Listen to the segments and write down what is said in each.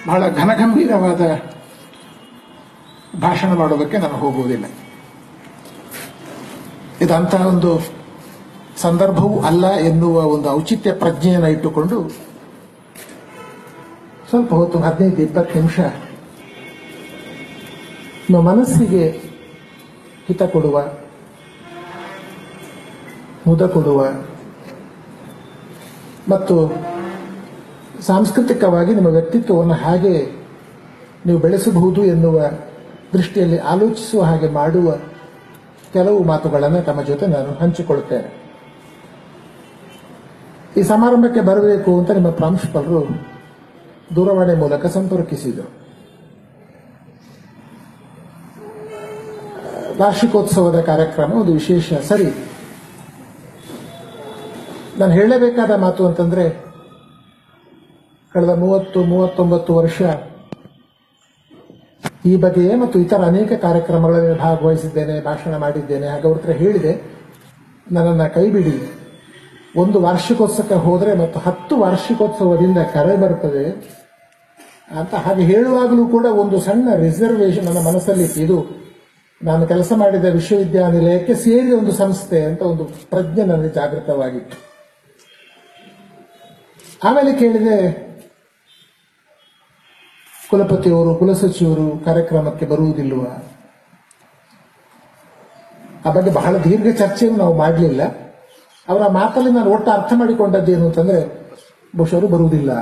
ಬಹಳ ಘನಗಂಭೀರವಾದ ಭಾಷಣ ಮಾಡೋದಕ್ಕೆ ನಾನು ಹೋಗುವುದಿಲ್ಲ ಇದಂತಹ ಒಂದು ಸಂದರ್ಭವೂ ಅಲ್ಲ ಎನ್ನುವ ಒಂದು ಔಚಿತ್ಯ ಪ್ರಜ್ಞೆಯನ್ನು ಇಟ್ಟುಕೊಂಡು ಸ್ವಲ್ಪ ಹೊತ್ತು ಹದಿನೈದು ಇಪ್ಪತ್ತು ನಿಮಿಷ ನಮ್ಮ ಮನಸ್ಸಿಗೆ ಹಿತ ಕೊಡುವ ಮುದ ಕೊಡುವ ಮತ್ತು ಸಾಂಸ್ಕೃತಿಕವಾಗಿ ನಿಮ್ಮ ವ್ಯಕ್ತಿತ್ವವನ್ನು ಹಾಗೆ ನೀವು ಬೆಳೆಸಬಹುದು ಎನ್ನುವ ದೃಷ್ಟಿಯಲ್ಲಿ ಆಲೋಚಿಸುವ ಹಾಗೆ ಮಾಡುವ ಕೆಲವು ಮಾತುಗಳನ್ನು ತಮ್ಮ ಜೊತೆ ನಾನು ಹಂಚಿಕೊಳ್ಳುತ್ತೇನೆ ಈ ಸಮಾರಂಭಕ್ಕೆ ಬರಬೇಕು ಅಂತ ನಿಮ್ಮ ಪ್ರಾಂಶುಪಾಲರು ದೂರವಾಣಿ ಮೂಲಕ ಸಂಪರ್ಕಿಸಿದರು ವಾರ್ಷಿಕೋತ್ಸವದ ಕಾರ್ಯಕ್ರಮ ಒಂದು ವಿಶೇಷ ಸರಿ ನಾನು ಹೇಳಲೇಬೇಕಾದ ಮಾತು ಅಂತಂದ್ರೆ ಕಳೆದ ಮೂವತ್ತು ಮೂವತ್ತೊಂಬತ್ತು ವರ್ಷ ಈ ಬಗೆಯೇ ಮತ್ತು ಇತರ ಅನೇಕ ಕಾರ್ಯಕ್ರಮಗಳಲ್ಲಿ ಭಾಗವಹಿಸಿದ್ದೇನೆ ಭಾಷಣ ಮಾಡಿದ್ದೇನೆ ಹಾಗೆ ಅವ್ರ ಹತ್ರ ಹೇಳಿದೆ ನನ್ನನ್ನು ಕೈ ಬಿಡಿ ಒಂದು ವಾರ್ಷಿಕೋತ್ಸವಕ್ಕೆ ಹೋದರೆ ಮತ್ತು ಹತ್ತು ವಾರ್ಷಿಕೋತ್ಸವದಿಂದ ಕರೆ ಬರ್ತದೆ ಅಂತ ಹಾಗೆ ಹೇಳುವಾಗಲೂ ಕೂಡ ಒಂದು ಸಣ್ಣ ರಿಸರ್ವೇಶನ್ ನನ್ನ ಮನಸ್ಸಲ್ಲಿ ಇತ್ತು. ಇದು ನಾನು ಕೆಲಸ ಮಾಡಿದ ವಿಶ್ವವಿದ್ಯಾನಿಲಯಕ್ಕೆ ಸೇರಿದ ಒಂದು ಸಂಸ್ಥೆ ಅಂತ ಒಂದು ಪ್ರಜ್ಞೆ ನನಗೆ ಜಾಗೃತವಾಗಿತ್ತು ಆಮೇಲೆ ಕೇಳಿದೆ ಕುಲಪತಿಯವರು ಕುಲಸಚಿವರು ಕಾರ್ಯಕ್ರಮಕ್ಕೆ ಬರುವುದಿಲ್ವಾ ಆ ಬಗ್ಗೆ ಬಹಳ ದೀರ್ಘ ಚರ್ಚೆಯನ್ನು ನಾವು ಮಾಡಲಿಲ್ಲ ಅವರ ಮಾತಲ್ಲಿ ನಾನು ಒಟ್ಟು ಅರ್ಥ ಮಾಡಿಕೊಂಡದ್ದೇನು ಅಂತಂದ್ರೆ ಬಹುಶಃ ಅವರು ಬರುವುದಿಲ್ಲ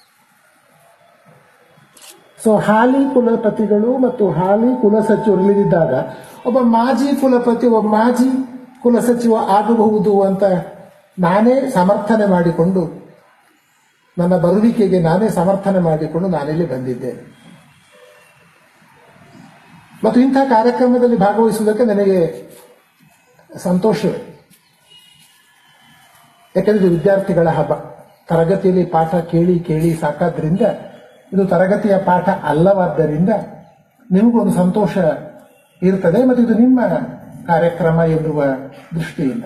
ಸೊ ಹಾಲಿ ಕುಲಪತಿಗಳು ಮತ್ತು ಹಾಲಿ ಕುಲಸಚಿವರು ಇಳಿದಿದ್ದಾಗ ಒಬ್ಬ ಮಾಜಿ ಕುಲಪತಿ ಒಬ್ಬ ಮಾಜಿ ಕುಲಸಚಿವ ಆಗಬಹುದು ಅಂತ ನಾನೇ ಸಮರ್ಥನೆ ಮಾಡಿಕೊಂಡು ನನ್ನ ಬರುವಿಕೆಗೆ ನಾನೇ ಸಮರ್ಥನೆ ಮಾಡಿಕೊಂಡು ನಾನಿಲ್ಲಿ ಬಂದಿದ್ದೇನೆ ಮತ್ತು ಇಂಥ ಕಾರ್ಯಕ್ರಮದಲ್ಲಿ ಭಾಗವಹಿಸುವುದಕ್ಕೆ ನನಗೆ ಸಂತೋಷವೇ ಯಾಕಂದ್ರೆ ಇದು ವಿದ್ಯಾರ್ಥಿಗಳ ಹಬ್ಬ ತರಗತಿಯಲ್ಲಿ ಪಾಠ ಕೇಳಿ ಕೇಳಿ ಸಾಕಾದ್ರಿಂದ ಇದು ತರಗತಿಯ ಪಾಠ ಅಲ್ಲವಾದ್ದರಿಂದ ನಿಮಗೊಂದು ಸಂತೋಷ ಇರ್ತದೆ ಮತ್ತು ಇದು ನಿಮ್ಮ ಕಾರ್ಯಕ್ರಮ ಎನ್ನುವ ದೃಷ್ಟಿಯಿಂದ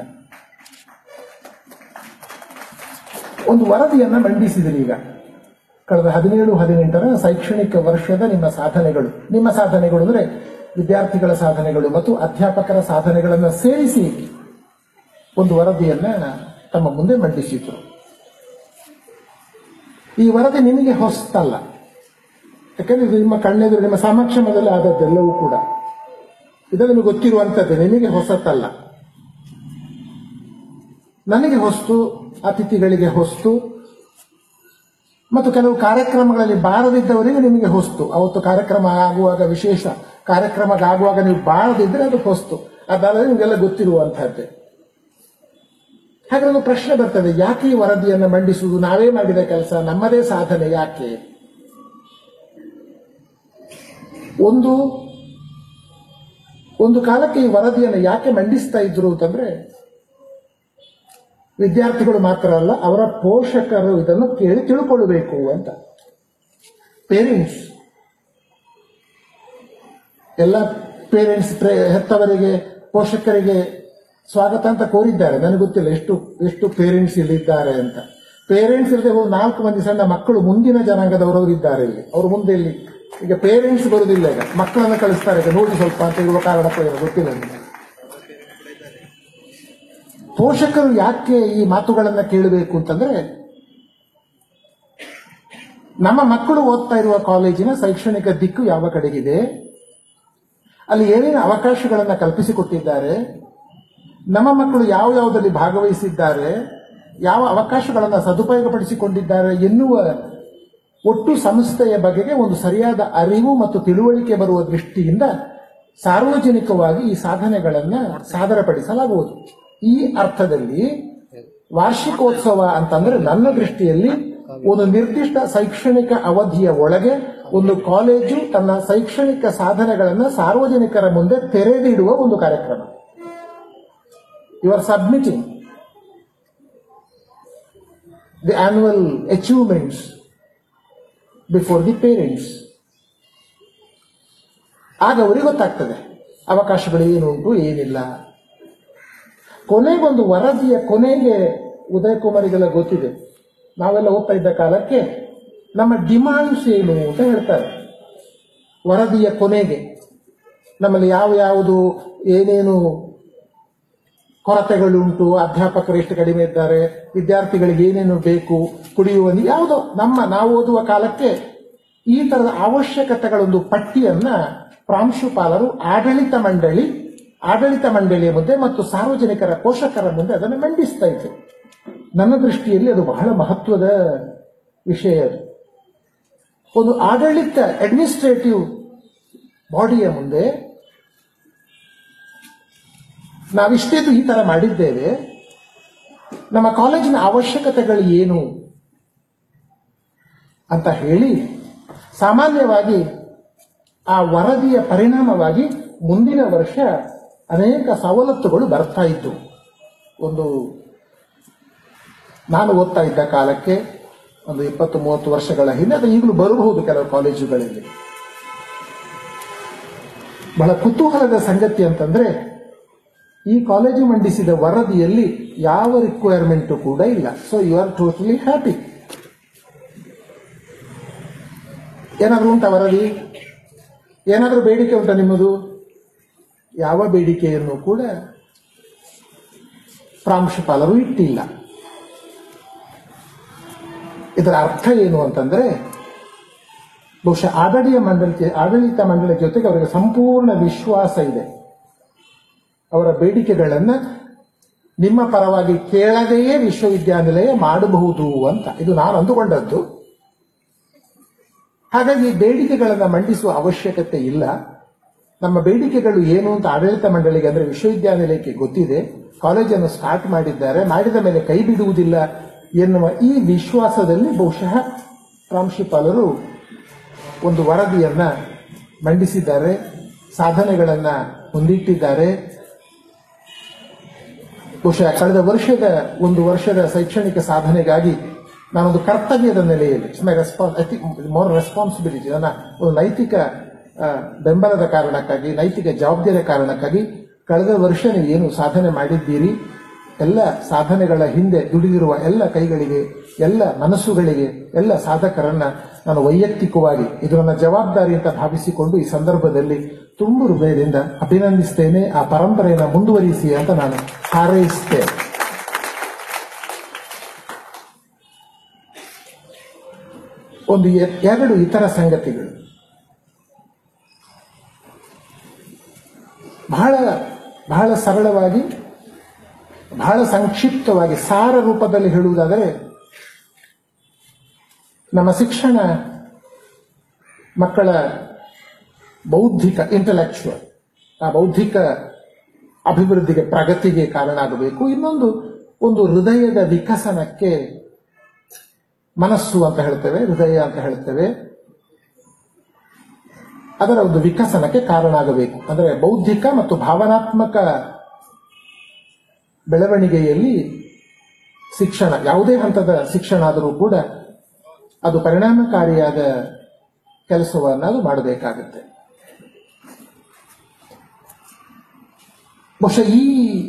ಒಂದು ವರದಿಯನ್ನ ಮಂಡಿಸಿದಿರಿ ಈಗ ಕಳೆದ ಹದಿನೇಳು ಹದಿನೆಂಟರ ಶೈಕ್ಷಣಿಕ ವರ್ಷದ ನಿಮ್ಮ ಸಾಧನೆಗಳು ನಿಮ್ಮ ಸಾಧನೆಗಳು ಅಂದ್ರೆ ವಿದ್ಯಾರ್ಥಿಗಳ ಸಾಧನೆಗಳು ಮತ್ತು ಅಧ್ಯಾಪಕರ ಸಾಧನೆಗಳನ್ನು ಸೇರಿಸಿ ಒಂದು ವರದಿಯನ್ನ ತಮ್ಮ ಮುಂದೆ ಮಂಡಿಸಿತು ಈ ವರದಿ ನಿಮಗೆ ಹೊಸ್ತಲ್ಲ ಯಾಕಂದ್ರೆ ಇದು ನಿಮ್ಮ ಕಣ್ಣೆದುರು ನಿಮ್ಮ ಸಮಕ್ಷಮದಲ್ಲಿ ಆದದ್ದೆಲ್ಲವೂ ಕೂಡ ಇದು ನಿಮಗೆ ಗೊತ್ತಿರುವಂಥದ್ದು ನಿಮಗೆ ಹೊಸತಲ್ಲ ನನಗೆ ಹೊಸ್ತು ಅತಿಥಿಗಳಿಗೆ ಹೊಸ್ತು ಮತ್ತು ಕೆಲವು ಕಾರ್ಯಕ್ರಮಗಳಲ್ಲಿ ಬಾರದಿದ್ದವರಿಗೆ ನಿಮಗೆ ಹೊಸ್ತು ಅವತ್ತು ಕಾರ್ಯಕ್ರಮ ಆಗುವಾಗ ವಿಶೇಷ ಕಾರ್ಯಕ್ರಮಗಾಗುವಾಗ ನೀವು ಬಾರದಿದ್ರೆ ಅದು ಹೊಸ್ತು ಅದಲ್ಲದೆ ನಿಮಗೆಲ್ಲ ಗೊತ್ತಿರುವಂತಹದ್ದೇ ಹಾಗೆ ಒಂದು ಪ್ರಶ್ನೆ ಬರ್ತದೆ ಯಾಕೆ ಈ ವರದಿಯನ್ನು ಮಂಡಿಸುವುದು ನಾವೇ ಮಾಡಿದ ಕೆಲಸ ನಮ್ಮದೇ ಸಾಧನೆ ಯಾಕೆ ಒಂದು ಒಂದು ಕಾಲಕ್ಕೆ ಈ ವರದಿಯನ್ನು ಯಾಕೆ ಮಂಡಿಸ್ತಾ ಇದ್ರು ಅಂತಂದ್ರೆ ವಿದ್ಯಾರ್ಥಿಗಳು ಮಾತ್ರ ಅಲ್ಲ ಅವರ ಪೋಷಕರು ಇದನ್ನು ಕೇಳಿ ತಿಳ್ಕೊಳ್ಬೇಕು ಅಂತ ಪೇರೆಂಟ್ಸ್ ಎಲ್ಲ ಪೇರೆಂಟ್ಸ್ ಹೆತ್ತವರಿಗೆ ಪೋಷಕರಿಗೆ ಸ್ವಾಗತ ಅಂತ ಕೋರಿದ್ದಾರೆ ನನಗೆ ಗೊತ್ತಿಲ್ಲ ಎಷ್ಟು ಎಷ್ಟು ಪೇರೆಂಟ್ಸ್ ಇಲ್ಲಿದ್ದಾರೆ ಅಂತ ಪೇರೆಂಟ್ಸ್ ಇಲ್ಲದೆ ಒಂದು ನಾಲ್ಕು ಮಂದಿ ಸಣ್ಣ ಮಕ್ಕಳು ಮುಂದಿನ ಜನಾಂಗದವರು ಇದ್ದಾರೆ ಇಲ್ಲಿ ಅವ್ರು ಮುಂದೆ ಇಲ್ಲಿ ಈಗ ಪೇರೆಂಟ್ಸ್ ಬರುವುದಿಲ್ಲ ಈಗ ಮಕ್ಕಳನ್ನ ಕಳಿಸ್ತಾರೆ ಈಗ ನೋಡಿ ಸ್ವಲ್ಪ ಅಂತ ಇರುವ ಕಾರಣ ಗೊತ್ತಿಲ್ಲ ನನಗೆ ಪೋಷಕರು ಯಾಕೆ ಈ ಮಾತುಗಳನ್ನ ಕೇಳಬೇಕು ಅಂತಂದ್ರೆ ನಮ್ಮ ಮಕ್ಕಳು ಓದ್ತಾ ಇರುವ ಕಾಲೇಜಿನ ಶೈಕ್ಷಣಿಕ ದಿಕ್ಕು ಯಾವ ಕಡೆಗಿದೆ ಅಲ್ಲಿ ಏನೇನು ಅವಕಾಶಗಳನ್ನ ಕಲ್ಪಿಸಿಕೊಟ್ಟಿದ್ದಾರೆ ನಮ್ಮ ಮಕ್ಕಳು ಯಾವ ಯಾವುದಲ್ಲಿ ಭಾಗವಹಿಸಿದ್ದಾರೆ ಯಾವ ಅವಕಾಶಗಳನ್ನು ಸದುಪಯೋಗಪಡಿಸಿಕೊಂಡಿದ್ದಾರೆ ಎನ್ನುವ ಒಟ್ಟು ಸಂಸ್ಥೆಯ ಬಗೆಗೆ ಒಂದು ಸರಿಯಾದ ಅರಿವು ಮತ್ತು ತಿಳುವಳಿಕೆ ಬರುವ ದೃಷ್ಟಿಯಿಂದ ಸಾರ್ವಜನಿಕವಾಗಿ ಈ ಸಾಧನೆಗಳನ್ನ ಸಾದರಪಡಿಸಲಾಗುವುದು ಈ ಅರ್ಥದಲ್ಲಿ ವಾರ್ಷಿಕೋತ್ಸವ ಅಂತಂದ್ರೆ ನನ್ನ ದೃಷ್ಟಿಯಲ್ಲಿ ಒಂದು ನಿರ್ದಿಷ್ಟ ಶೈಕ್ಷಣಿಕ ಅವಧಿಯ ಒಳಗೆ ಒಂದು ಕಾಲೇಜು ತನ್ನ ಶೈಕ್ಷಣಿಕ ಸಾಧನೆಗಳನ್ನು ಸಾರ್ವಜನಿಕರ ಮುಂದೆ ತೆರೆದಿಡುವ ಒಂದು ಕಾರ್ಯಕ್ರಮ you are submitting the annual achievements before the parents ಆಗ ಅವರಿಗೆ ಗೊತ್ತಾಗ್ತದೆ ಅವಕಾಶಗಳು ಏನು ಉಂಟು ಏನಿಲ್ಲ ಕೊನೆಗೊಂದು ವರದಿಯ ಕೊನೆಗೆ ಉದಯ ಕುಮಾರಿಗೆಲ್ಲ ಗೊತ್ತಿದೆ ನಾವೆಲ್ಲ ಓದ್ತಾ ಇದ್ದ ಕಾಲಕ್ಕೆ ನಮ್ಮ ಡಿಮಾಂಡ್ಸ್ ಏನು ಅಂತ ಹೇಳ್ತಾರೆ ವರದಿಯ ಕೊನೆಗೆ ನಮ್ಮಲ್ಲಿ ಯಾವ ಯಾವುದು ಏನೇನು ಕೊರತೆಗಳುಂಟು ಅಧ್ಯಾಪಕರು ಎಷ್ಟು ಕಡಿಮೆ ಇದ್ದಾರೆ ವಿದ್ಯಾರ್ಥಿಗಳಿಗೆ ಏನೇನು ಬೇಕು ಕುಡಿಯುವ ನೀರು ಯಾವುದೋ ನಮ್ಮ ನಾವು ಓದುವ ಕಾಲಕ್ಕೆ ಈ ತರದ ಅವಶ್ಯಕತೆಗಳೊಂದು ಪಟ್ಟಿಯನ್ನ ಪ್ರಾಂಶುಪಾಲರು ಆಡಳಿತ ಮಂಡಳಿ ಆಡಳಿತ ಮಂಡಳಿಯ ಮುಂದೆ ಮತ್ತು ಸಾರ್ವಜನಿಕರ ಪೋಷಕರ ಮುಂದೆ ಅದನ್ನು ಮಂಡಿಸ್ತಾ ಇತ್ತು ನನ್ನ ದೃಷ್ಟಿಯಲ್ಲಿ ಅದು ಬಹಳ ಮಹತ್ವದ ವಿಷಯ ಅದು ಒಂದು ಆಡಳಿತ ಅಡ್ಮಿನಿಸ್ಟ್ರೇಟಿವ್ ಬಾಡಿಯ ಮುಂದೆ ನಾವಿಷ್ಟೇದು ಈ ತರ ಮಾಡಿದ್ದೇವೆ ನಮ್ಮ ಕಾಲೇಜಿನ ಅವಶ್ಯಕತೆಗಳು ಏನು ಅಂತ ಹೇಳಿ ಸಾಮಾನ್ಯವಾಗಿ ಆ ವರದಿಯ ಪರಿಣಾಮವಾಗಿ ಮುಂದಿನ ವರ್ಷ ಅನೇಕ ಸವಲತ್ತುಗಳು ಬರ್ತಾ ಇದ್ದು ಒಂದು ನಾನು ಓದ್ತಾ ಇದ್ದ ಕಾಲಕ್ಕೆ ಒಂದು ಇಪ್ಪತ್ತು ಮೂವತ್ತು ವರ್ಷಗಳ ಹಿಂದೆ ಅದು ಈಗಲೂ ಬರಬಹುದು ಕೆಲವು ಕಾಲೇಜುಗಳಲ್ಲಿ ಬಹಳ ಕುತೂಹಲದ ಸಂಗತಿ ಅಂತಂದ್ರೆ ಈ ಕಾಲೇಜು ಮಂಡಿಸಿದ ವರದಿಯಲ್ಲಿ ಯಾವ ರಿಕ್ವೈರ್ಮೆಂಟ್ ಕೂಡ ಇಲ್ಲ so you are totally happy ಏನಾದರೂ ಉಂಟಾ ವರದಿ ಏನಾದರೂ ಬೇಡಿಕೆ ಉಂಟಾ ನಿಮ್ಮದು ಯಾವ ಬೇಡಿಕೆಯನ್ನು ಕೂಡ ಪ್ರಾಂಶುಪಾಲರು ಇಟ್ಟಿಲ್ಲ ಇದರ ಅರ್ಥ ಏನು ಅಂತಂದ್ರೆ ಬಹುಶಃ ಆಡಳಿತ ಮಂಡಳಿ ಆಡಳಿತ ಮಂಡಳಿ ಜೊತೆಗೆ ಅವರಿಗೆ ಸಂಪೂರ್ಣ ವಿಶ್ವಾಸ ಇದೆ ಅವರ ಬೇಡಿಕೆಗಳನ್ನ ನಿಮ್ಮ ಪರವಾಗಿ ಕೇಳದೆಯೇ ವಿಶ್ವವಿದ್ಯಾನಿಲಯ ಮಾಡಬಹುದು ಅಂತ ಇದು ನಾನು ಅಂದುಕೊಂಡದ್ದು ಹಾಗಾಗಿ ಬೇಡಿಕೆಗಳನ್ನು ಮಂಡಿಸುವ ಅವಶ್ಯಕತೆ ಇಲ್ಲ ನಮ್ಮ ಬೇಡಿಕೆಗಳು ಏನು ಅಂತ ಆಡಳಿತ ಮಂಡಳಿಗೆ ಅಂದ್ರೆ ವಿಶ್ವವಿದ್ಯಾನಿಲಯಕ್ಕೆ ಗೊತ್ತಿದೆ ಕಾಲೇಜನ್ನು ಸ್ಟಾರ್ಟ್ ಮಾಡಿದ್ದಾರೆ ಮಾಡಿದ ಮೇಲೆ ಕೈ ಬಿಡುವುದಿಲ್ಲ ಎನ್ನುವ ಈ ವಿಶ್ವಾಸದಲ್ಲಿ ಬಹುಶಃ ಪ್ರಾಂಶುಪಾಲರು ಒಂದು ವರದಿಯನ್ನ ಮಂಡಿಸಿದ್ದಾರೆ ಸಾಧನೆಗಳನ್ನ ಮುಂದಿಟ್ಟಿದ್ದಾರೆ ಬಹುಶಃ ಕಳೆದ ವರ್ಷದ ಒಂದು ವರ್ಷದ ಶೈಕ್ಷಣಿಕ ಸಾಧನೆಗಾಗಿ ನಾನೊಂದು ಕರ್ತವ್ಯದ ನೆಲೆಯಲ್ಲಿ my response I think more responsibility ನನ್ನ ಒಂದು ನೈತಿಕ ಆ, ಬೆಂಬಲದ ಕಾರಣಕ್ಕಾಗಿ ನೈತಿಕ ಜವಾಬ್ದಾರಿಯ ಕಾರಣಕ್ಕಾಗಿ ಕಳೆದ ವರ್ಷ ನೀವು ಏನು ಸಾಧನೆ ಮಾಡಿದ್ದೀರಿ ಎಲ್ಲ ಸಾಧನೆಗಳ ಹಿಂದೆ ದುಡಿದಿರುವ ಎಲ್ಲ ಕೈಗಳಿಗೆ ಎಲ್ಲ ಮನಸ್ಸುಗಳಿಗೆ ಎಲ್ಲ ಸಾಧಕರನ್ನ ನಾನು ವೈಯಕ್ತಿಕವಾಗಿ ಇದು ನನ್ನ ಜವಾಬ್ದಾರಿ ಅಂತ ಭಾವಿಸಿಕೊಂಡು ಈ ಸಂದರ್ಭದಲ್ಲಿ ತುಂಬು ಹೃದಯದಿಂದ ಅಭಿನಂದಿಸ್ತೇನೆ ಆ ಪರಂಪರೆಯನ್ನು ಮುಂದುವರಿಸಿ ಅಂತ ನಾನು ಹಾರೈಸ್ತೇನೆ ಒಂದು ಎ- ಎರಡು ಇತರ ಸಂಗತಿಗಳು ಬಹಳ ಬಹಳ ಸರಳವಾಗಿ ಬಹಳ ಸಂಕ್ಷಿಪ್ತವಾಗಿ ಸಾರ ರೂಪದಲ್ಲಿ ಹೇಳುವುದಾದರೆ ನಮ್ಮ ಶಿಕ್ಷಣ ಮಕ್ಕಳ ಬೌದ್ಧಿಕ ಇಂಟಲೆಕ್ಚುವಲ್ ಆ ಬೌದ್ಧಿಕ ಅಭಿವೃದ್ಧಿಗೆ ಪ್ರಗತಿಗೆ ಕಾರಣ ಆಗಬೇಕು ಇನ್ನೊಂದು ಒಂದು ಹೃದಯದ ವಿಕಸನಕ್ಕೆ ಮನಸ್ಸು ಅಂತ ಹೇಳ್ತೇವೆ ಹೃದಯ ಅಂತ ಹೇಳ್ತೇವೆ ಅದರ ಒಂದು ವಿಕಸನಕ್ಕೆ ಕಾರಣ ಆಗಬೇಕು ಅಂದರೆ ಬೌದ್ಧಿಕ ಮತ್ತು ಭಾವನಾತ್ಮಕ ಬೆಳವಣಿಗೆಯಲ್ಲಿ ಶಿಕ್ಷಣ ಯಾವುದೇ ಹಂತದ ಶಿಕ್ಷಣ ಆದರೂ ಕೂಡ ಅದು ಪರಿಣಾಮಕಾರಿಯಾದ ಕೆಲಸವನ್ನು ಅದು ಮಾಡಬೇಕಾಗುತ್ತೆ ಬಹುಶಃ ಈ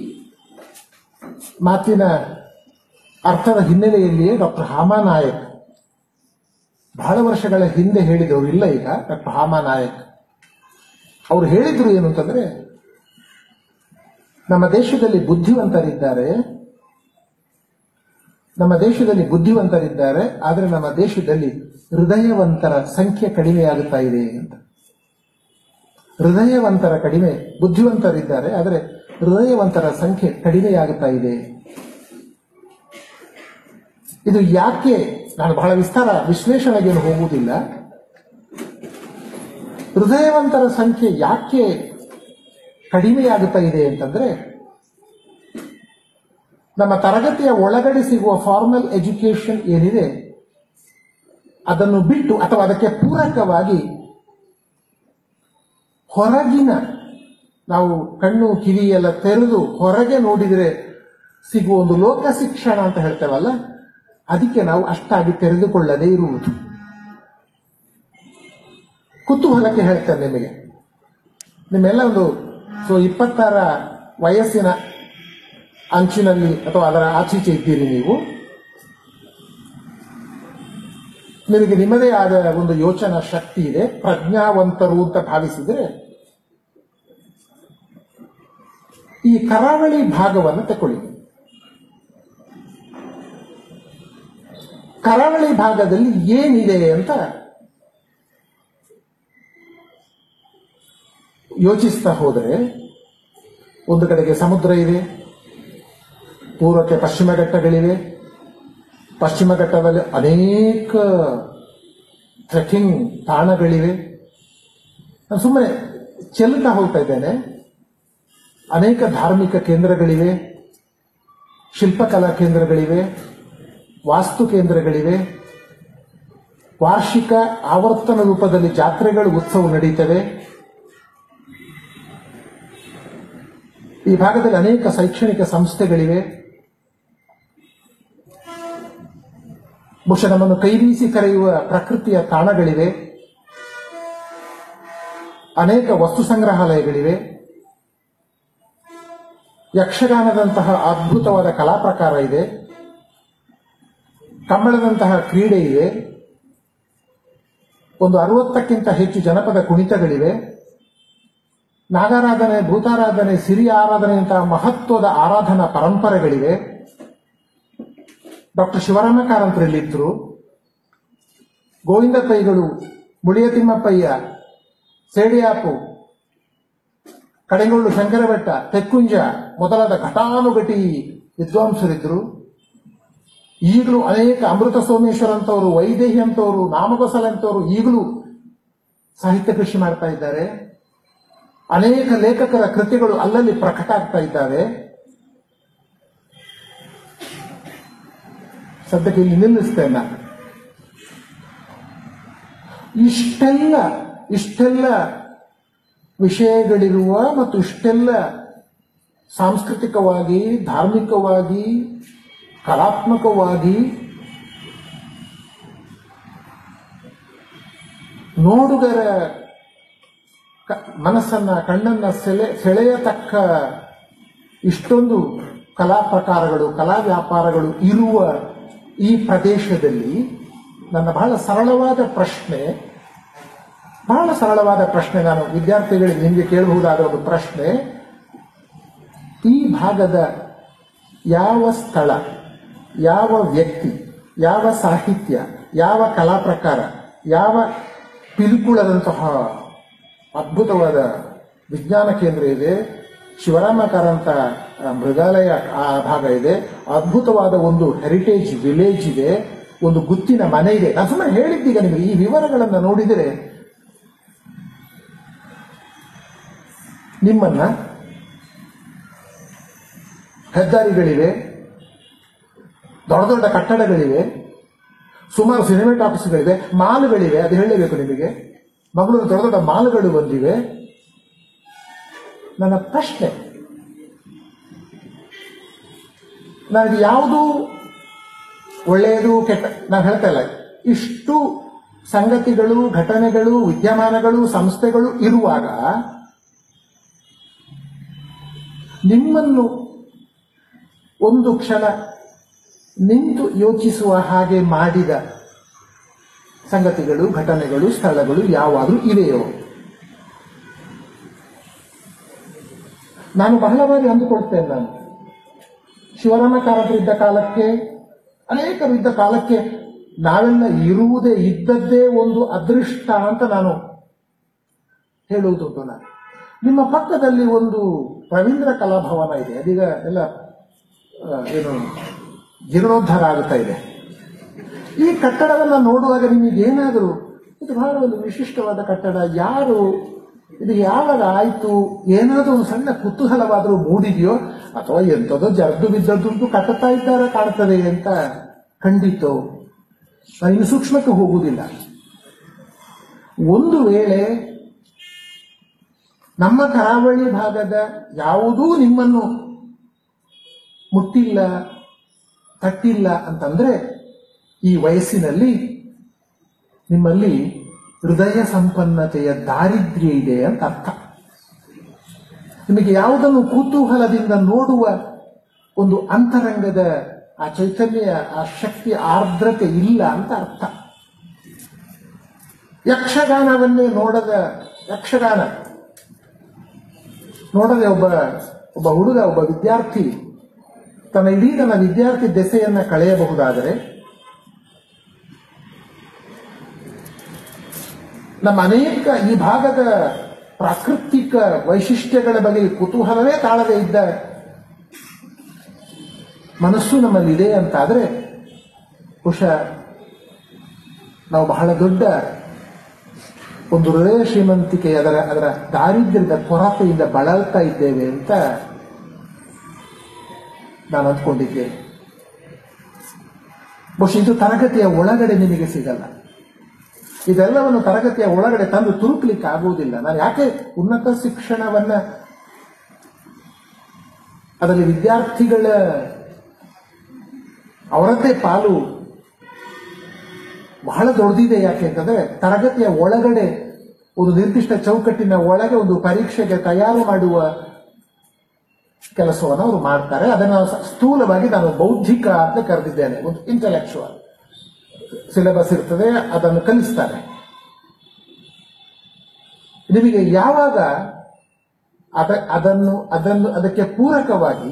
ಮಾತಿನ ಅರ್ಥದ ಹಿನ್ನೆಲೆಯಲ್ಲಿಯೇ ಡಾಕ್ಟರ್ ಹಾಮಾನಾಯಕ್ ಬಹಳ ವರ್ಷಗಳ ಹಿಂದೆ ಹೇಳಿದವರು ಇಲ್ಲ ಈಗ ಡಾಕ್ಟರ್ ಹಾಮಾನಾಯಕ್ ಅವರು ಹೇಳಿದ್ರು ಏನು ಅಂತಂದ್ರೆ ನಮ್ಮ ದೇಶದಲ್ಲಿ ಬುದ್ಧಿವಂತರಿದ್ದಾರೆ ನಮ್ಮ ದೇಶದಲ್ಲಿ ಬುದ್ಧಿವಂತರಿದ್ದಾರೆ ಆದರೆ ನಮ್ಮ ದೇಶದಲ್ಲಿ ಹೃದಯವಂತರ ಸಂಖ್ಯೆ ಕಡಿಮೆಯಾಗುತ್ತಾ ಇದೆ ಅಂತ ಹೃದಯವಂತರ ಕಡಿಮೆ ಬುದ್ಧಿವಂತರಿದ್ದಾರೆ ಆದರೆ ಹೃದಯವಂತರ ಸಂಖ್ಯೆ ಕಡಿಮೆಯಾಗುತ್ತಾ ಇದೆ ಇದು ಯಾಕೆ ನಾನು ಬಹಳ ವಿಸ್ತಾರ ವಿಶ್ಲೇಷಣೆಗೇನು ಹೋಗುವುದಿಲ್ಲ ಹೃದಯವಂತರ ಸಂಖ್ಯೆ ಯಾಕೆ ಕಡಿಮೆಯಾಗುತ್ತಾ ಇದೆ ಅಂತಂದ್ರೆ ನಮ್ಮ ತರಗತಿಯ ಒಳಗಡೆ ಸಿಗುವ ಫಾರ್ಮಲ್ ಎಜುಕೇಶನ್ ಏನಿದೆ ಅದನ್ನು ಬಿಟ್ಟು ಅಥವಾ ಅದಕ್ಕೆ ಪೂರಕವಾಗಿ ಹೊರಗಿನ ನಾವು ಕಣ್ಣು ಕಿವಿ ಎಲ್ಲ ತೆರೆದು ಹೊರಗೆ ನೋಡಿದರೆ ಸಿಗುವ ಒಂದು ಲೋಕ ಶಿಕ್ಷಣ ಅಂತ ಹೇಳ್ತೇವಲ್ಲ ಅದಕ್ಕೆ ನಾವು ಅಷ್ಟಾಗಿ ತೆರೆದುಕೊಳ್ಳದೇ ಇರುವುದು ಕುತೂಹಲಕ್ಕೆ ಹೇಳ್ತೇನೆ ನಿಮಗೆ ನಿಮ್ಮೆಲ್ಲ ಒಂದು ಸೊ ಇಪ್ಪತ್ತಾರ ವಯಸ್ಸಿನ ಅಂಚಿನಲ್ಲಿ ಅಥವಾ ಅದರ ಆಚೀಚೆ ಇದ್ದೀರಿ ನೀವು ನಿಮಗೆ ನಿಮ್ಮದೇ ಆದ ಒಂದು ಯೋಚನಾ ಶಕ್ತಿ ಇದೆ ಪ್ರಜ್ಞಾವಂತರು ಅಂತ ಭಾವಿಸಿದ್ರೆ ಈ ಕರಾವಳಿ ಭಾಗವನ್ನು ತಕೊಳ್ಳಿ ಕರಾವಳಿ ಭಾಗದಲ್ಲಿ ಏನಿದೆ ಅಂತ ಯೋಚಿಸ್ತಾ ಹೋದರೆ ಒಂದು ಕಡೆಗೆ ಸಮುದ್ರ ಇದೆ ಪೂರ್ವಕ್ಕೆ ಪಶ್ಚಿಮ ಘಟ್ಟಗಳಿವೆ ಪಶ್ಚಿಮ ಘಟ್ಟದಲ್ಲಿ ಅನೇಕ ಟ್ರೆಕಿಂಗ್ ತಾಣಗಳಿವೆ ನಾನು ಸುಮ್ಮನೆ ಚೆಲ್ತಾ ಹೋಗ್ತಾ ಇದ್ದೇನೆ ಅನೇಕ ಧಾರ್ಮಿಕ ಕೇಂದ್ರಗಳಿವೆ ಶಿಲ್ಪಕಲಾ ಕೇಂದ್ರಗಳಿವೆ ವಾಸ್ತು ಕೇಂದ್ರಗಳಿವೆ ವಾರ್ಷಿಕ ಆವರ್ತನ ರೂಪದಲ್ಲಿ ಜಾತ್ರೆಗಳು ಉತ್ಸವ ನಡೀತವೆ ಈ ಭಾಗದಲ್ಲಿ ಅನೇಕ ಶೈಕ್ಷಣಿಕ ಸಂಸ್ಥೆಗಳಿವೆ ಬಹುಶಃ ನಮ್ಮನ್ನು ಕೈಬೀಸಿ ಕರೆಯುವ ಪ್ರಕೃತಿಯ ತಾಣಗಳಿವೆ ಅನೇಕ ವಸ್ತು ಸಂಗ್ರಹಾಲಯಗಳಿವೆ ಯಕ್ಷಗಾನದಂತಹ ಅದ್ಭುತವಾದ ಕಲಾ ಪ್ರಕಾರ ಇದೆ ಕಂಬಳದಂತಹ ಕ್ರೀಡೆ ಇದೆ ಒಂದು ಅರವತ್ತಕ್ಕಿಂತ ಹೆಚ್ಚು ಜನಪದ ಕುಣಿತಗಳಿವೆ ನಾಗಾರಾಧನೆ ಭೂತಾರಾಧನೆ ಸಿರಿ ಆರಾಧನೆಯಂತಹ ಮಹತ್ವದ ಆರಾಧನಾ ಪರಂಪರೆಗಳಿವೆ ಡಾಕ್ಟರ್ ಶಿವರಾಮ ಕಾರಂತರಲ್ಲಿದ್ದರು ಗೋವಿಂದ ಪೈಗಳು ಮುಳಿಯ ತಿಮ್ಮಪ್ಪಯ್ಯ ಸೇಡಿಯಾಪು ಕಡೆಗೊಳ್ಳು ಶಂಕರಬೆಟ್ಟ ತೆಕ್ಕುಂಜ ಮೊದಲಾದ ಘಟಾನುಘಟಿ ವಿದ್ವಾಂಸರಿದ್ದರು ಈಗಲೂ ಅನೇಕ ಅಮೃತ ಸೋಮೇಶ್ವರ ಅಂತವರು ವೈದೇಹಿ ಅಂತವರು ನಾಮಗೋಸಲ ಅಂತವರು ಈಗಲೂ ಸಾಹಿತ್ಯ ಕೃಷಿ ಮಾಡ್ತಾ ಇದ್ದಾರೆ ಅನೇಕ ಲೇಖಕರ ಕೃತಿಗಳು ಅಲ್ಲಲ್ಲಿ ಪ್ರಕಟ ಆಗ್ತಾ ಇದ್ದಾವೆ ಸದ್ಯಕ್ಕೆ ಇಲ್ಲಿ ನಿಲ್ಲಿಸ್ತೇನೆ ನಾನು ಇಷ್ಟೆಲ್ಲ ಇಷ್ಟೆಲ್ಲ ವಿಷಯಗಳಿರುವ ಮತ್ತು ಇಷ್ಟೆಲ್ಲ ಸಾಂಸ್ಕೃತಿಕವಾಗಿ ಧಾರ್ಮಿಕವಾಗಿ ಕಲಾತ್ಮಕವಾಗಿ ನೋಡುಗರ ಕ- ಮನಸ್ಸನ್ನ ಕಣ್ಣನ್ನ ಸೆಳೆ ಸೆಳೆಯತಕ್ಕ ಇಷ್ಟೊಂದು ಕಲಾ ಪ್ರಕಾರಗಳು ಕಲಾ ವ್ಯಾಪಾರಗಳು ಇರುವ ಈ ಪ್ರದೇಶದಲ್ಲಿ ನನ್ನ ಬಹಳ ಸರಳವಾದ ಪ್ರಶ್ನೆ ಬಹಳ ಸರಳವಾದ ಪ್ರಶ್ನೆ ನಾನು ವಿದ್ಯಾರ್ಥಿಗಳಿಗೆ ನಿಮಗೆ ಕೇಳಬಹುದಾದ ಒಂದು ಪ್ರಶ್ನೆ ಈ ಭಾಗದ ಯಾವ ಸ್ಥಳ ಯಾವ ವ್ಯಕ್ತಿ ಯಾವ ಸಾಹಿತ್ಯ ಯಾವ ಕಲಾ ಪ್ರಕಾರ ಯಾವ ಪಿಲ್ಕುಳದಂತಹ ಅದ್ಭುತವಾದ ವಿಜ್ಞಾನ ಕೇಂದ್ರ ಇದೆ ಶಿವರಾಮ ಕಾರಂತ ಆ, ಮೃಗಾಲಯ ಆ ಭಾಗ ಇದೆ ಅದ್ಭುತವಾದ ಒಂದು ಹೆರಿಟೇಜ್ ವಿಲೇಜ್ ಇದೆ ಒಂದು ಗುತ್ತಿನ ಮನೆ ಇದೆ ನಾನು ಸುಮ್ಮನೆ ಹೇಳಿದ್ದೀಗ ನಿಮಗೆ ಈ ವಿವರಗಳನ್ನು ನೋಡಿದರೆ ನಿಮ್ಮನ್ನ ಹೆದ್ದಾರಿಗಳಿವೆ ದೊಡ್ಡ ದೊಡ್ಡ ಕಟ್ಟಡಗಳಿವೆ ಸುಮಾರು ಸಿನಿಮಾಟಾಕೀಸ್ಗಳಿವೆ ಮಾಲ್ಗಳಿವೆ ಅದು ಹೇಳಲೇಬೇಕು ನಿಮಗೆ ಮಂಗಳೂರು ದೊಡ್ಡ ದೊಡ್ಡ ಮಾಲ್ಗಳು ಬಂದಿವೆ ನನ್ನ ಪ್ರಶ್ನೆ ನನಗೆ ಯಾವುದು ಒಳ್ಳೆಯದು ಕೆಟ್ಟ ನಾನು ಹೇಳ್ತಾ ಇಲ್ಲ ಇಷ್ಟು ಸಂಗತಿಗಳು ಘಟನೆಗಳು ವಿದ್ಯಮಾನಗಳು ಸಂಸ್ಥೆಗಳು ಇರುವಾಗ ನಿಮ್ಮನ್ನು ಒಂದು ಕ್ಷಣ ನಿಂತು ಯೋಚಿಸುವ ಹಾಗೆ ಮಾಡಿದ ಸಂಗತಿಗಳು ಘಟನೆಗಳು ಸ್ಥಳಗಳು ಯಾವಾದರೂ ಇವೆಯೋ ನಾನು ಬಹಳ ಬಾರಿ ಅಂದುಕೊಳ್ತೇನೆ ನಾನು ಶಿವರಾಮ ಕಾರಂತರಿದ್ದ ಕಾಲಕ್ಕೆ ಅನೇಕರು ಇದ್ದ ಕಾಲಕ್ಕೆ ನಾವೆಲ್ಲ ಇರುವುದೇ ಇದ್ದದ್ದೇ ಒಂದು ಅದೃಷ್ಟ ಅಂತ ನಾನು ಹೇಳುವುದುಂಟು ನಾನು ನಿಮ್ಮ ಪಕ್ಕದಲ್ಲಿ ಒಂದು ರವೀಂದ್ರ ಕಲಾಭವನ ಇದೆ ಅದೀಗ ಎಲ್ಲ ಆ, ಏನು ಜೀರ್ಣೋದ್ಧಾರ ಆಗುತ್ತಾ ಇದೆ ಈ ಕಟ್ಟಡವನ್ನು ನೋಡುವಾಗ ನಿಮಗೆ ಏನಾದರೂ ಇದು ಬಹಳ ಒಂದು ವಿಶಿಷ್ಟವಾದ ಕಟ್ಟಡ ಯಾರು ಇದು ಯಾವಾಗ ಆಯ್ತು ಏನಾದರೂ ಒಂದು ಸಣ್ಣ ಕುತೂಹಲವಾದರೂ ಮೂಡಿದೆಯೋ ಅಥವಾ ಎಂಥದೋ ಜರ್ದು ಬಿದ್ದದ್ದುಂಟು ಕಟ್ಟುತ್ತಾ ಇದ್ದಾರೆ ಕಾಣ್ತದೆ ಅಂತ ಖಂಡಿತ ನಾನು ಇನ್ನು ಸೂಕ್ಷ್ಮಕ್ಕೆ ಹೋಗುವುದಿಲ್ಲ ಒಂದು ವೇಳೆ ನಮ್ಮ ಕರಾವಳಿ ಭಾಗದ ಯಾವುದೂ ನಿಮ್ಮನ್ನು ಮುಟ್ಟಿಲ್ಲ ತಟ್ಟಿಲ್ಲ ಅಂತಂದ್ರೆ ಈ ವಯಸ್ಸಿನಲ್ಲಿ ನಿಮ್ಮಲ್ಲಿ ಹೃದಯ ಸಂಪನ್ನತೆಯ ದಾರಿದ್ರ್ಯ ಇದೆ ಅಂತ ಅರ್ಥ ನಿಮಗೆ ಯಾವುದನ್ನು ಕುತೂಹಲದಿಂದ ನೋಡುವ ಒಂದು ಅಂತರಂಗದ ಆ ಚೈತನ್ಯ ಆ ಶಕ್ತಿ ಆರ್ದ್ರತೆ ಇಲ್ಲ ಅಂತ ಅರ್ಥ ಯಕ್ಷಗಾನವನ್ನೇ ನೋಡದ ಯಕ್ಷಗಾನ ನೋಡದೆ ಒಬ್ಬ ಒಬ್ಬ ಹುಡುಗ ಒಬ್ಬ ವಿದ್ಯಾರ್ಥಿ ತನ್ನ ಇಡೀ ತನ್ನ ವಿದ್ಯಾರ್ಥಿ ದೆಸೆಯನ್ನ ಕಳೆಯಬಹುದಾದರೆ ನಮ್ಮ ಅನೇಕ ಈ ಭಾಗದ ಪ್ರಾಕೃತಿಕ ವೈಶಿಷ್ಟ್ಯಗಳ ಬಗ್ಗೆ ಕುತೂಹಲವೇ ತಾಳದೇ ಇದ್ದ ಮನಸ್ಸು ನಮ್ಮಲ್ಲಿದೆ ಅಂತಾದ್ರೆ ಬಹುಶಃ ನಾವು ಬಹಳ ದೊಡ್ಡ ಒಂದು ಹೃದಯ ಶ್ರೀಮಂತಿಕೆ ಅದರ ಅದರ ದಾರಿದ್ರ್ಯದ ಕೊರತೆಯಿಂದ ಬಳಲ್ತಾ ಇದ್ದೇವೆ ಅಂತ ನಾನು ಅಂದ್ಕೊಂಡಿದ್ದೇನೆ ಬಹುಶಃ ಇದು ತರಗತಿಯ ಒಳಗಡೆ ನಿಮಗೆ ಸಿಗಲ್ಲ ಇದೆಲ್ಲವನ್ನು ತರಗತಿಯ ಒಳಗಡೆ ತಂದು ತುರುಕ್ಲಿಕ್ಕೆ ಆಗುವುದಿಲ್ಲ ನಾನು ಯಾಕೆ ಉನ್ನತ ಶಿಕ್ಷಣವನ್ನ ಅದರಲ್ಲಿ ವಿದ್ಯಾರ್ಥಿಗಳ ಅವರದ್ದೇ ಪಾಲು ಬಹಳ ದೊಡ್ಡದಿದೆ ಯಾಕೆ ಅಂತಂದ್ರೆ ತರಗತಿಯ ಒಳಗಡೆ ಒಂದು ನಿರ್ದಿಷ್ಟ ಚೌಕಟ್ಟಿನ ಒಳಗೆ ಒಂದು ಪರೀಕ್ಷೆಗೆ ತಯಾರು ಮಾಡುವ ಕೆಲಸವನ್ನು ಅವರು ಮಾಡ್ತಾರೆ ಅದನ್ನು ಸ- ಸ್ಥೂಲವಾಗಿ ನಾನು ಬೌದ್ಧಿಕ ಅಂತ ಕರೆದಿದ್ದೇನೆ ಒಂದು ಇಂಟೆಲೆಕ್ಚುವಲ್ ಸಿಲೆಬಸ್ ಇರ್ತದೆ ಅದನ್ನು ಕಲಿಸ್ತಾರೆ ನಿಮಗೆ ಯಾವಾಗ ಅದ ಅದನ್ನು ಅದನ್ನು ಅದಕ್ಕೆ ಪೂರಕವಾಗಿ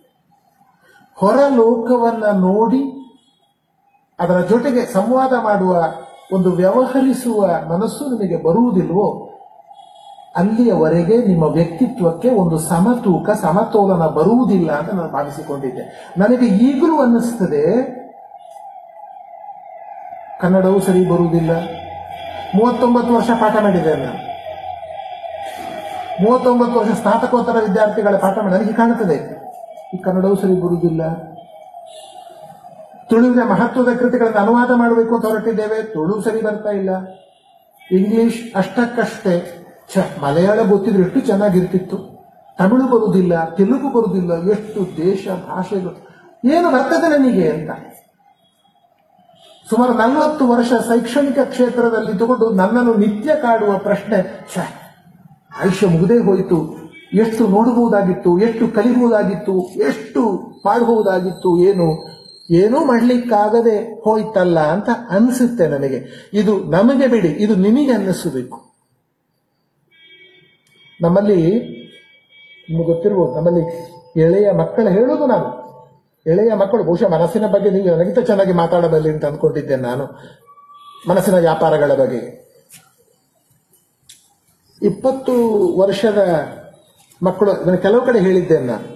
ಹೊರಲೋಕವನ್ನ ನೋಡಿ ಅದರ ಜೊತೆಗೆ ಸಂವಾದ ಮಾಡುವ ಒಂದು ವ್ಯವಹರಿಸುವ ಮನಸ್ಸು ನಿಮಗೆ ಬರುವುದಿಲ್ವೋ ಅಲ್ಲಿಯವರೆಗೆ ನಿಮ್ಮ ವ್ಯಕ್ತಿತ್ವಕ್ಕೆ ಒಂದು ಸಮತೂಕ ಸಮತೋಲನ ಬರುವುದಿಲ್ಲ ಅಂತ ನಾನು ಭಾವಿಸಿಕೊಂಡಿದ್ದೆ ನನಗೆ ಈಗಲೂ ಅನ್ನಿಸ್ತದೆ ಕನ್ನಡವೂ ಸರಿ ಬರುವುದಿಲ್ಲ ಮೂವತ್ತೊಂಬತ್ತು ವರ್ಷ ಪಾಠ ಮಾಡಿದ್ದೇನೆ ನಾನು ಮೂವತ್ತೊಂಬತ್ತು ವರ್ಷ ಸ್ನಾತಕೋತ್ತರ ವಿದ್ಯಾರ್ಥಿಗಳ ಪಾಠ ಮಾಡಿ ನನಗೆ ಕಾಣುತ್ತದೆ ಈ ಕನ್ನಡವೂ ಸರಿ ಬರುವುದಿಲ್ಲ ತುಳುವಿನ ಮಹತ್ವದ ಕೃತಿಗಳನ್ನು ಅನುವಾದ ಮಾಡಬೇಕು ಅಂತ ಹೊರಟಿದ್ದೇವೆ ತುಳು ಸರಿ ಬರ್ತಾ ಇಲ್ಲ ಇಂಗ್ಲಿಷ್ ಅಷ್ಟಕ್ಕಷ್ಟೇ ಛ ಮಲಯಾಳ ಗೊತ್ತಿದ್ರೆ ಎಷ್ಟು ಚೆನ್ನಾಗಿರ್ತಿತ್ತು ತಮಿಳು ಬರುವುದಿಲ್ಲ ತೆಲುಗು ಬರುವುದಿಲ್ಲ ಎಷ್ಟು ದೇಶ ಭಾಷೆಗಳು ಏನು ಬರ್ತದೆ ನನಗೆ ಅಂತ ಸುಮಾರು ನಲವತ್ತು ವರ್ಷ ಶೈಕ್ಷಣಿಕ ಕ್ಷೇತ್ರದಲ್ಲಿ ತಗೊಂಡು ನನ್ನನ್ನು ನಿತ್ಯ ಕಾಡುವ ಪ್ರಶ್ನೆ ಛ ಆಯುಷ್ಯ ಮುಗದೇ ಹೋಯಿತು ಎಷ್ಟು ನೋಡಬಹುದಾಗಿತ್ತು ಎಷ್ಟು ಕಲಿಬಹುದಾಗಿತ್ತು ಎಷ್ಟು ಮಾಡಬಹುದಾಗಿತ್ತು ಏನು ಏನೂ ಮಾಡ್ಲಿಕ್ಕಾಗದೆ ಹೋಯ್ತಲ್ಲ ಅಂತ ಅನಿಸುತ್ತೆ ನನಗೆ ಇದು ನಮಗೆ ಬಿಡಿ ಇದು ನಿಮಗೆ ಅನ್ನಿಸಬೇಕು ನಮ್ಮಲ್ಲಿ ನಿಮಗೆ ಗೊತ್ತಿರ್ಬೋದು ನಮ್ಮಲ್ಲಿ ಎಳೆಯ ಮಕ್ಕಳು ಹೇಳೋದು ನಾನು ಎಳೆಯ ಮಕ್ಕಳು ಬಹುಶಃ ಮನಸ್ಸಿನ ಬಗ್ಗೆ ನೀವು ನನಗಿಂತ ಚೆನ್ನಾಗಿ ಮಾತಾಡಬಲ್ಲಿ ಅಂತ ಅಂದ್ಕೊಂಡಿದ್ದೇನೆ ನಾನು ಮನಸ್ಸಿನ ವ್ಯಾಪಾರಗಳ ಬಗ್ಗೆ ಇಪ್ಪತ್ತು ವರ್ಷದ ಮಕ್ಕಳು ನಾನು ಕೆಲವು ಕಡೆ ಹೇಳಿದ್ದೇನೆ ನಾನು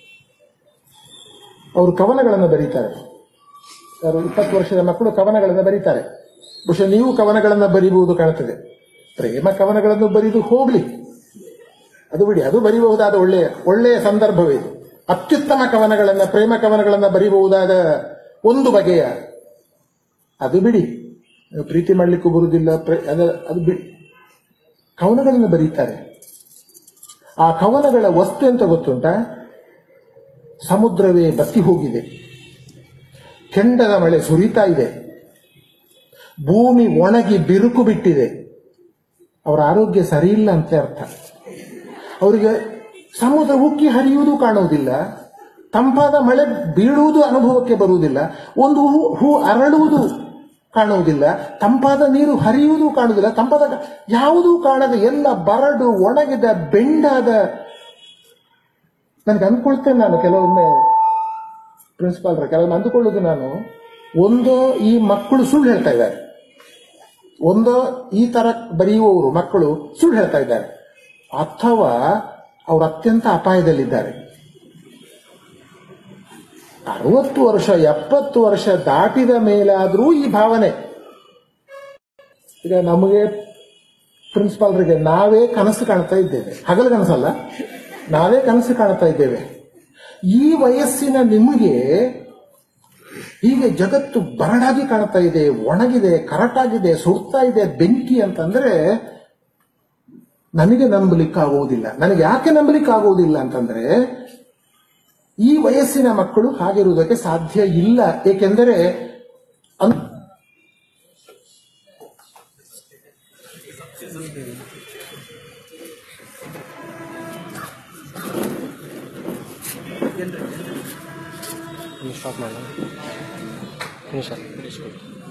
ಅವರು ಕವನಗಳನ್ನು ಬರೀತಾರೆ ಅವರು ಇಪ್ಪತ್ತು ವರ್ಷದ ಮಕ್ಕಳು ಕವನಗಳನ್ನು ಬರೀತಾರೆ ಬಹುಶಃ ನೀವು ಕವನಗಳನ್ನು ಬರೀಬಹುದು ಕಾಣುತ್ತದೆ ಪ್ರೇಮ ಕವನಗಳನ್ನು ಬರೀದು ಹೋಗ್ಲಿ ಅದು ಬಿಡಿ ಅದು ಬರೀಬಹುದಾದ ಒಳ್ಳೆಯ ಒಳ್ಳೆಯ ಸಂದರ್ಭವೇ ಇದು ಅತ್ಯುತ್ತಮ ಕವನಗಳನ್ನ ಪ್ರೇಮ ಕವನಗಳನ್ನ ಬರೀಬಹುದಾದ ಒಂದು ಬಗೆಯ ಅದು ಬಿಡಿ ನೀವು ಪ್ರೀತಿ ಮಾಡ್ಲಿಕ್ಕೂ ಬರುವುದಿಲ್ಲ ಪ್ರ- ಅದ- ಅದು ಬಿಡಿ ಕವನಗಳನ್ನು ಬರೀತಾರೆ ಆ ಕವನಗಳ ವಸ್ತು ಅಂತ ಗೊತ್ತುಂಟ ಸಮುದ್ರವೇ ಬತ್ತಿ ಹೋಗಿದೆ ಕೆಂಡದ ಮಳೆ ಸುರಿತಾ ಇದೆ ಭೂಮಿ ಒಣಗಿ ಬಿರುಕು ಬಿಟ್ಟಿದೆ ಅವರ ಆರೋಗ್ಯ ಸರಿಯಿಲ್ಲ ಅಂತ ಅರ್ಥ ಅವರಿಗೆ ಸಮುದ್ರ ಉಕ್ಕಿ ಹರಿಯುವುದು ಕಾಣುವುದಿಲ್ಲ ತಂಪಾದ ಮಳೆ ಬೀಳುವುದು ಅನುಭವಕ್ಕೆ ಬರುವುದಿಲ್ಲ ಒಂದು ಹೂ ಹೂ ಅರಳುವುದು ಕಾಣುವುದಿಲ್ಲ ತಂಪಾದ ನೀರು ಹರಿಯುವುದು ಕಾಣುವುದಿಲ್ಲ ತಂಪಾದ ಗ- ಯಾವುದೂ ಕಾಣದ ಎಲ್ಲ ಬರಡು ಒಣಗಿದ ಬೆಂಡಾದ ನನಗೆ ಅಂದ್ಕೊಳ್ತೇನೆ ನಾನು ಕೆಲವೊಮ್ಮೆ ಪ್ರಿನ್ಸಿಪಾಲ್ರ ಕೆಲವೊಮ್ಮೆ ಅಂದುಕೊಳ್ಳುವುದು ನಾನು ಒಂದೋ ಈ ಮಕ್ಕಳು ಸುಳ್ಳು ಹೇಳ್ತಾ ಇದ್ದಾರೆ ಒಂದೋ ಈ ತರ ಬರೆಯುವವರು ಮಕ್ಕಳು ಸುಳ್ಳು ಹೇಳ್ತಾ ಇದ್ದಾರೆ ಅಥವಾ ಅವರು ಅತ್ಯಂತ ಅಪಾಯದಲ್ಲಿದ್ದಾರೆ ಅರವತ್ತು ವರ್ಷ ಎಪ್ಪತ್ತು ವರ್ಷ ದಾಟಿದ ಮೇಲಾದರೂ ಈ ಭಾವನೆ ಈಗ ನಮಗೆ ಪ್ರಿನ್ಸಿಪಾಲ್ರಿಗೆ ನಾವೇ ಕನಸು ಕಾಣ್ತಾ ಇದ್ದೇವೆ ಹಗಲು ಕನಸಲ್ಲ ನಾವೇ ಕನಸು ಕಾಣ್ತಾ ಇದ್ದೇವೆ ಈ ವಯಸ್ಸಿನ ನಿಮಗೆ ಹೀಗೆ ಜಗತ್ತು ಬರಡಾಗಿ ಕಾಣ್ತಾ ಇದೆ ಒಣಗಿದೆ ಕರಟಾಗಿದೆ ಸುಡ್ತಾ ಇದೆ ಬೆಂಕಿ ಅಂತಂದ್ರೆ ನನಗೆ ನಂಬಲಿಕ್ಕಾಗುವುದಿಲ್ಲ ನನಗೆ ಯಾಕೆ ನಂಬಲಿಕ್ಕಾಗುವುದಿಲ್ಲ ಅಂತಂದ್ರೆ ಈ ವಯಸ್ಸಿನ ಮಕ್ಕಳು ಹಾಗಿರುವುದಕ್ಕೆ ಸಾಧ್ಯ ಇಲ್ಲ ಏಕೆಂದರೆ ಅನ್- ಸ್ಟಾಪ್ ಮಾಡೋಣ ಫಿನಿಶ್